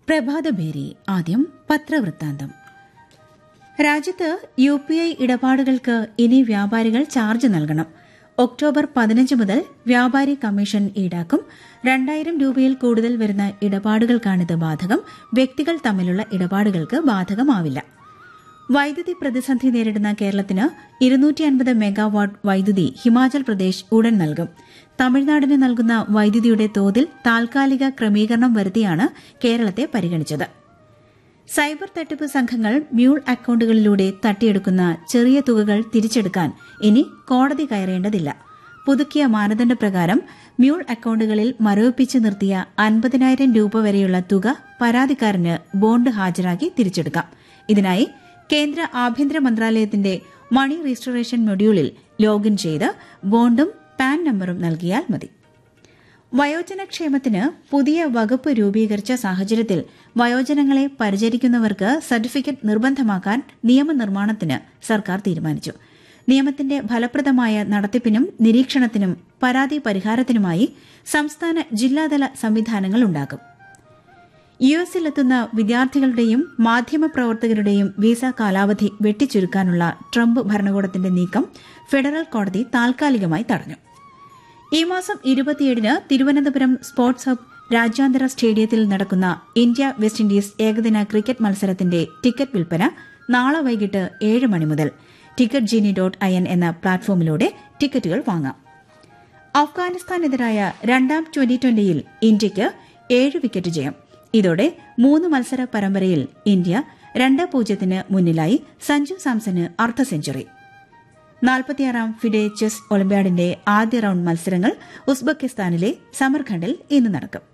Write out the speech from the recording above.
പ്രഭാതഭേരി ആദ്യം പത്രവൃത്താന്തം രാജ്യത്ത് U P I ഇടപാടുകൾക്ക് ഇനി വ്യാപാരികൾ ചാർജ് നൽകണം ഒക്ടോബർ പതിനഞ്ച് മുതൽ വ്യാപാരി കമ്മീഷൻ ഈടാക്കും രണ്ടായിരം രൂപയിൽ കൂടുതൽ വരുന്ന ഇടപാടുകൾക്കാണിത് ബാധകം വ്യക്തികൾ തമ്മിലുള്ള ഇടപാടുകൾക്ക് ബാധകമാവില്ല വൈദ്യുതി പ്രതിസന്ധി നേരിടുന്ന കേരളത്തിന് ഇരുന്നൂറ്റി അൻപത് മെഗാവാട്ട് വൈദ്യുതി ഹിമാചൽ പ്രദേശ് ഉടൻ നൽകും തമിഴ്നാടിന് നൽകുന്ന വൈദ്യുതിയുടെ തോതിൽ താൽക്കാലിക ക്രമീകരണം വരുത്തിയാണ് കേരളത്തെ പരിഗണിച്ചത് സൈബർ തട്ടിപ്പ് സംഘങ്ങൾ മ്യൂൾ അക്കൌണ്ടുകളിലൂടെ തട്ടിയെടുക്കുന്ന ചെറിയ തുകകൾ തിരിച്ചെടുക്കാൻ ഇനി കോടതി കയറേണ്ടതില്ല പുതുക്കിയ മാനദണ്ഡപ്രകാരം മ്യൂൾ അക്കൌണ്ടുകളിൽ മരവിപ്പിച്ച് നിർത്തിയ അൻപതിനായിരം രൂപ വരെയുള്ള തുക പരാതിക്കാരന് ബോണ്ട് ഹാജരാക്കി തിരിച്ചെടുക്കാം ഇതിനായി കേന്ദ്ര ആഭ്യന്തര മന്ത്രാലയത്തിന്റെ മണി രജിസ്ട്രേഷൻ മൊഡ്യൂളിൽ ലോഗിൻ ചെയ്ത് ബോണ്ടും പാൻ നമ്പറും നൽകിയാൽ മതി വയോജനക്ഷേമത്തിന് പുതിയ വകുപ്പ് രൂപീകരിച്ച സാഹചര്യത്തിൽ വയോജനങ്ങളെ പരിചരിക്കുന്നവർക്ക് സർട്ടിഫിക്കറ്റ് നിർബന്ധമാക്കാൻ നിയമനിർമ്മാണത്തിന് സർക്കാർ തീരുമാനിച്ചു നിയമത്തിന്റെ ഫലപ്രദമായ നടത്തിപ്പിനും നിരീക്ഷണത്തിനും പരാതി പരിഹാരത്തിനുമായി സംസ്ഥാന ജില്ലാതല സംവിധാനങ്ങൾ ഉണ്ടാകും യു എസിലെത്തുന്ന വിദ്യാർത്ഥികളുടെയും മാധ്യമപ്രവർത്തകരുടെയും വിസ കാലാവധി വെട്ടിച്ചുരുക്കാനുള്ള ട്രംപ് ഭരണകൂടത്തിന്റെ നീക്കം ഫെഡറൽ കോടതി താൽക്കാലികമായി തടഞ്ഞു ഈ മാസം ഇരുപത്തിയേഴിന് തിരുവനന്തപുരം സ്പോർട്സ് ഹബ് രാജ്യാന്തര സ്റ്റേഡിയത്തിൽ നടക്കുന്ന ഇന്ത്യ വെസ്റ്റ് ഇൻഡീസ് ഏകദിന ക്രിക്കറ്റ് മത്സരത്തിന്റെ ടിക്കറ്റ് വിൽപ്പന നാളെ വൈകിട്ട് ഏഴ് മണി മുതൽ ticket genie dot I N എന്ന പ്ലാറ്റ്ഫോമിലൂടെ ടിക്കറ്റുകൾ വാങ്ങാം അഫ്ഗാനിസ്ഥാനെതിരായ രണ്ടാം ട്വന്റി ട്വന്റിയിൽ ഇന്ത്യയ്ക്ക് ഏഴ് വിക്കറ്റ് ജയം ഇതോടെ മൂന്ന് മത്സര പരമ്പരയിൽ ഇന്ത്യ രണ്ട് പൂജ്യത്തിന് മുന്നിലായി സഞ്ജു സാംസന് അർദ്ധ സെഞ്ചുറി നാൽപ്പത്തിയാറാം ഫിഡെ ചെസ് ഒളിമ്പ്യാഡിന്റെ ആദ്യ റൌണ്ട് മത്സരങ്ങൾ ഉസ്ബെക്കിസ്ഥാനിലെ സമർഖണ്ഡിൽ ഇന്ന് നടക്കും